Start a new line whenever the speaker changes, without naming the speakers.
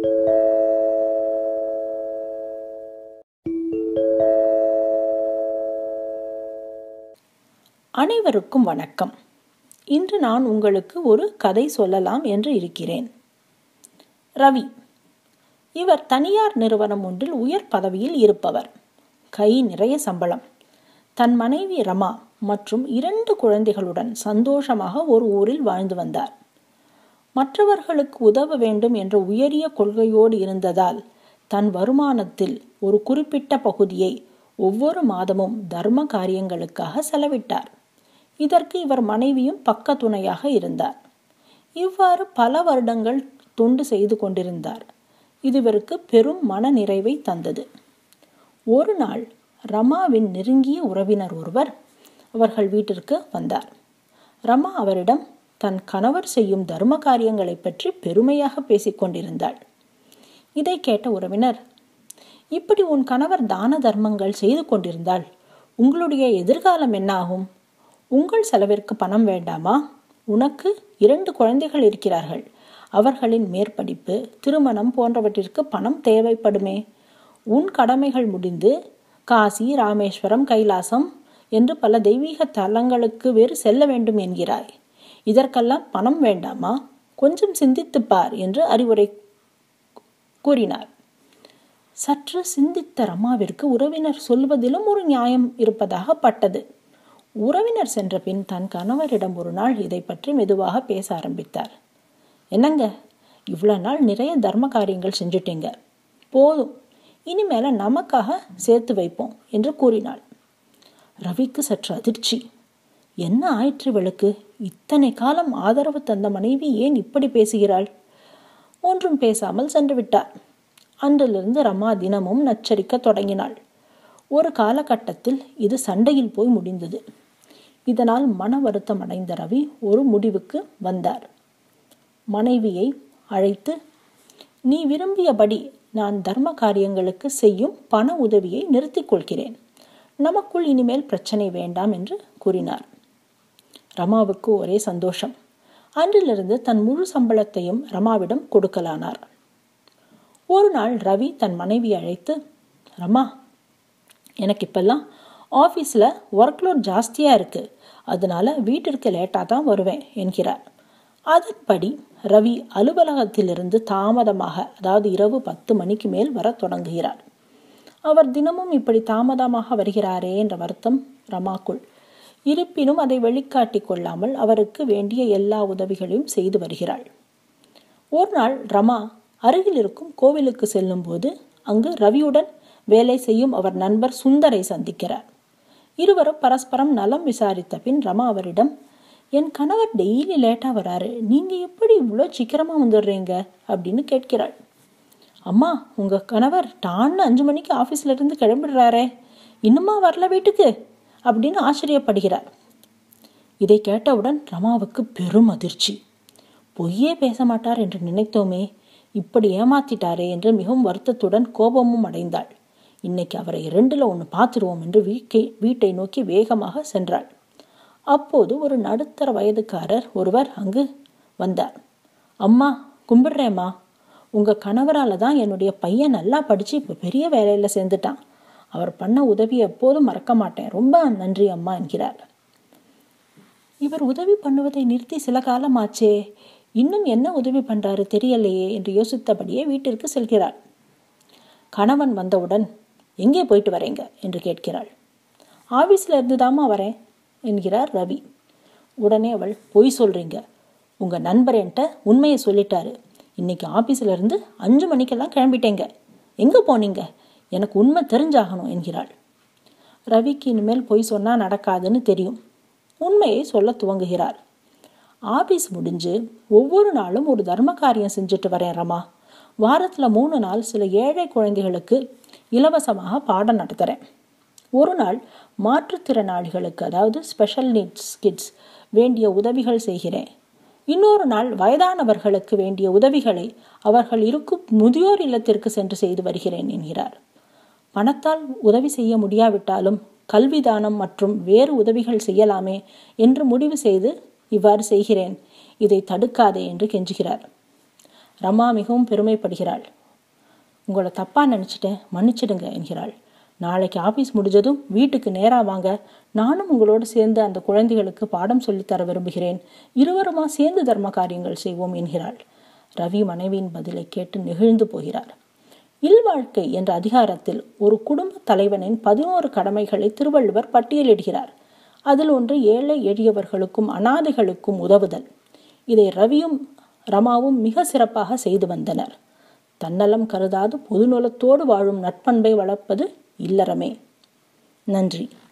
அனைவருக்கும் வணக்கம் இன்று நான் உங்களுக்கு ஒரு கதை சொல்லலாம் என்று இருக்கிறேன் ரவி இவர் தனியார் நிறுவனம் ஒன்றில் உயர் பதவியில் இருப்பவர் கை நிறைய சம்பளம் தன் மனைவி ரமா மற்றும் இரண்டு குழந்தைகளுடன் சந்தோஷமாக ஒரு ஊரில் வாழ்ந்து வந்தார் மற்றவர்களுக்கு உதவ வேண்டும் என்ற உயரிய கொள்கையோடு இருந்ததால் தன் வருமானத்தில் ஒரு குறிப்பிட்ட பகுதியை ஒவ்வொரு மாதமும் தர்ம காரியங்களுக்காக செலவிட்டார் இதற்கு இவர் மனைவியும் பக்க துணையாக இருந்தார் இவ்வாறு பல வருடங்கள் தொண்டு செய்து கொண்டிருந்தார் இது இவருக்கு பெரும் மன நிறைவை தந்தது ஒரு நாள் ரமாவின் நெருங்கிய உறவினர் ஒருவர் அவர்கள் வீட்டிற்கு வந்தார் ரமா அவரிடம் தன் கணவர் செய்யும் தர்ம காரியங்களை பற்றி பெருமையாக பேசிக்கொண்டிருந்தாள் இதை கேட்ட உறவினர் இப்படி உன் கணவர் தான தர்மங்கள் செய்து கொண்டிருந்தால் உங்களுடைய எதிர்காலம் என்னாகும் உங்கள் செலவிற்கு பணம் வேண்டாமா உனக்கு இரண்டு குழந்தைகள் இருக்கிறார்கள் அவர்களின் மேற்படிப்பு திருமணம் போன்றவற்றிற்கு பணம் தேவைப்படுமே உன் கடமைகள் முடிந்து காசி ராமேஸ்வரம் கைலாசம் என்று பல தெய்வீக தலங்களுக்கு வேறு செல்ல வேண்டும் என்கிறாய் இதற்கெல்லாம் பணம் வேண்டாமா கொஞ்சம் சிந்தித்துப்பார் என்று அறிவுரை கூறினார் சற்று சிந்தித்த ரமாவிற்கு உறவினர் சொல்வதிலும் ஒரு நியாயம் இருப்பதாக பட்டது உறவினர் சென்ற பின் தன் கணவரிடம் ஒரு நாள் இதை பற்றி மெதுவாக பேச ஆரம்பித்தார் என்னங்க இவ்வளோ நாள் நிறைய தர்ம காரியங்கள் செஞ்சுட்டீங்க போதும் இனிமேல நமக்காக சேர்த்து வைப்போம் என்று கூறினாள் ரவிக்கு சற்று அதிர்ச்சி என்ன ஆயிற்று விளக்கு இத்தனை காலம் ஆதரவு தந்த மனைவி ஏன் இப்படி பேசுகிறாள் ஒன்றும் பேசாமல் சென்று விட்டார் அன்றிலிருந்து ரமா தினமும் நச்சரிக்க தொடங்கினாள் ஒரு காலகட்டத்தில் இது சண்டையில் போய் முடிந்தது இதனால் மன வருத்தம் அடைந்த ரவி ஒரு முடிவுக்கு வந்தார் மனைவியை அழைத்து நீ விரும்பியபடி நான் தர்ம காரியங்களுக்கு செய்யும் பண உதவியை நிறுத்திக் கொள்கிறேன் நமக்குள் இனிமேல் பிரச்சனை வேண்டாம் என்று கூறினார் ரமாவுக்கு ஒரே சந்தோஷம் அன்றிலிருந்து தன் முழு சம்பளத்தையும் ரமாவிடம் கொடுக்கலானார் ஒரு நாள் ரவி தன் மனைவி அழைத்து ரமா எனக்கு இப்பெல்லாம் ஆஃபீஸில் ஒர்க்லோட் ஜாஸ்தியாக இருக்குது அதனால வீட்டிற்கு லேட்டாக தான் வருவேன் என்கிறார் அதன்படி ரவி அலுவலகத்திலிருந்து தாமதமாக அதாவது இரவு பத்து மணிக்கு மேல் வர தொடங்குகிறார் அவர் தினமும் இப்படி தாமதமாக வருகிறாரே என்ற வருத்தம் ரமாக்குள் இருப்பினும் அதை வெளிக்காட்டி கொள்ளாமல் அவருக்கு வேண்டிய எல்லா உதவிகளையும் செய்து வருகிறாள் ஒரு நாள் ரமா அருகில் இருக்கும் கோவிலுக்கு செல்லும்போது அங்கு ரவியுடன் வேலை செய்யும் அவர் நண்பர் சுந்தரை சந்திக்கிறார் இருவரும் பரஸ்பரம் நலம் விசாரித்த பின் ரமா அவரிடம் என் கணவர் டெய்லி லேட்டாக வராரு நீங்கள் எப்படி இவ்வளோ சீக்கிரமாக வந்துடுறீங்க அப்படின்னு கேட்கிறாள் அம்மா உங்கள் கணவர் டான்னு அஞ்சு மணிக்கு ஆஃபீஸில் இருந்து கிளம்பிடுறாரே இன்னுமா வரல வீட்டுக்கு அப்படின்னு ஆச்சரியப்படுகிறார் இதை கேட்டவுடன் ரமாவுக்கு பெரும் அதிர்ச்சி பொய்யே பேச மாட்டார் என்று நினைத்தோமே இப்படி ஏமாத்திட்டாரே என்று மிகவும் வருத்தத்துடன் கோபமும் அடைந்தாள் இன்னைக்கு அவரை இரண்டில் ஒன்று பார்த்துருவோம் என்று வீட்டை வீட்டை நோக்கி வேகமாக சென்றாள் அப்போது ஒரு நடுத்தர வயதுக்காரர் ஒருவர் அங்கு வந்தார் அம்மா கும்பிடுறேம்மா உங்கள் கணவரால் தான் என்னுடைய பையன் நல்லா படித்து இப்போ பெரிய வேலையில் சேர்ந்துட்டான் அவர் பண்ண உதவி எப்போதும் மறக்க மாட்டேன் ரொம்ப நன்றி அம்மா என்கிறார் இவர் உதவி பண்ணுவதை நிறுத்தி சில காலமாச்சே இன்னும் என்ன உதவி பண்றாரு தெரியலையே என்று யோசித்தபடியே வீட்டிற்கு செல்கிறாள் கணவன் வந்தவுடன் எங்கே போயிட்டு வரேங்க என்று கேட்கிறாள் ஆபீஸ்ல இருந்துதாமா வரேன் என்கிறார் ரவி உடனே அவள் பொய் சொல்றீங்க உங்க நண்பர் என்கிட்ட உண்மையை சொல்லிட்டாரு இன்னைக்கு ஆபீஸ்ல இருந்து அஞ்சு மணிக்கெல்லாம் கிளம்பிட்டேங்க எங்க போனீங்க எனக்கு உண்மை தெரிஞ்சாகணும் என்கிறாள் ரவிக்கு இனிமேல் பொய் சொன்னா நடக்காதுன்னு தெரியும் உண்மையை சொல்ல துவங்குகிறார் ஆபீஸ் முடிஞ்சு ஒவ்வொரு நாளும் ஒரு தர்ம காரியம் செஞ்சுட்டு வரேன் ரமா வாரத்தில் மூணு நாள் சில ஏழை குழந்தைகளுக்கு இலவசமாக பாடம் நடத்துகிறேன் ஒரு நாள் மாற்றுத்திறனாளிகளுக்கு அதாவது ஸ்பெஷல் நீட்ஸ் கிட்ஸ் வேண்டிய உதவிகள் செய்கிறேன் இன்னொரு நாள் வயதானவர்களுக்கு வேண்டிய உதவிகளை அவர்கள் இருக்கும் முதியோர் இல்லத்திற்கு சென்று செய்து வருகிறேன் என்கிறார் பணத்தால் உதவி செய்ய முடியாவிட்டாலும் கல்வி தானம் மற்றும் வேறு உதவிகள் செய்யலாமே என்று முடிவு செய்து இவ்வாறு செய்கிறேன் இதை தடுக்காதே என்று கெஞ்சுகிறார் ரமா மிகவும் பெருமைப்படுகிறாள் உங்களை தப்பாக நினச்சிட்டேன் மன்னிச்சிடுங்க என்கிறாள் நாளைக்கு ஆஃபீஸ் முடிஞ்சதும் வீட்டுக்கு நேராக வாங்க நானும் உங்களோடு சேர்ந்து அந்த குழந்தைகளுக்கு பாடம் சொல்லித்தர விரும்புகிறேன் இருவருமா சேர்ந்து தர்ம காரியங்கள் செய்வோம் என்கிறாள் ரவி மனைவியின் பதிலை கேட்டு நெகிழ்ந்து போகிறார் இல்வாழ்க்கை என்ற அதிகாரத்தில் ஒரு குடும்ப தலைவனின் பதினோரு கடமைகளை திருவள்ளுவர் பட்டியலிடுகிறார் அதில் ஒன்று ஏழை எளியவர்களுக்கும் அனாதைகளுக்கும் உதவுதல் இதை ரவியும் ரமாவும் மிக சிறப்பாக செய்து வந்தனர் தன்னலம் கருதாது பொதுநலத்தோடு வாழும் நட்பண்பை வளர்ப்பது இல்லறமே நன்றி